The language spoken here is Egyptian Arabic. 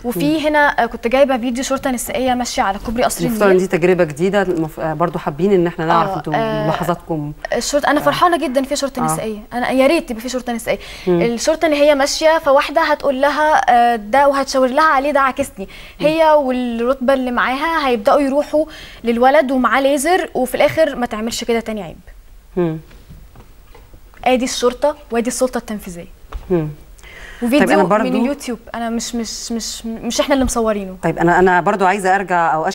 وفي هنا آه، كنت جايبه فيديو شرطه نسائيه ماشيه على كوبري قصر المفترض ان النيل دي تجربه جديده المف... آه، برضو حابين ان احنا نعرف آه، انتوا آه، ملاحظاتكم الشرطه انا فرحانه جدا في شرطه آه. نسائيه انا يا ريت يبقى في شرطه نسائيه الشرطه اللي هي ماشيه فواحده هتقول لها آه، ده وهتشاور لها عليه ده عاكسني هي والرتبه اللي معاها هيبداوا يروحوا للولد ومعاه ليزر وفي الاخر ما تعملش كده تاني عيب مم. ادي الشرطه وادي السلطه التنفيذيه مم. وفيديو أنا برضو- من اليوتيوب انا مش مش مش مش احنا اللي مصورينه طيب انا انا برضو عايزه ارجع او